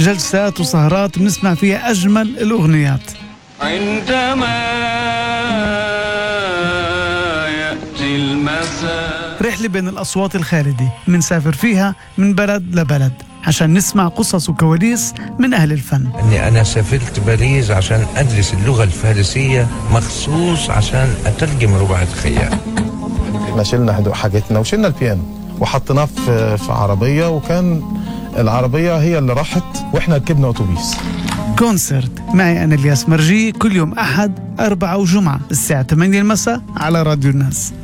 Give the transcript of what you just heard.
جلسات وسهرات بنسمع فيها أجمل الأغنيات عندما يأتي المساء رحلة بين الأصوات الخالدة منسافر فيها من بلد لبلد عشان نسمع قصص وكواليس من أهل الفن اني انا سافرت باريس عشان ادرس اللغه الفارسيه مخصوص عشان اترجم رباعة خيال احنا شلنا هدوء حاجتنا وشلنا البيانو وحطيناه في في عربيه وكان العربيه هي اللي راحت واحنا ركبنا اتوبيس كونسرت معي أنا الياس مرجي كل يوم أحد أربعة وجمعة الساعة 8 المساء على راديو الناس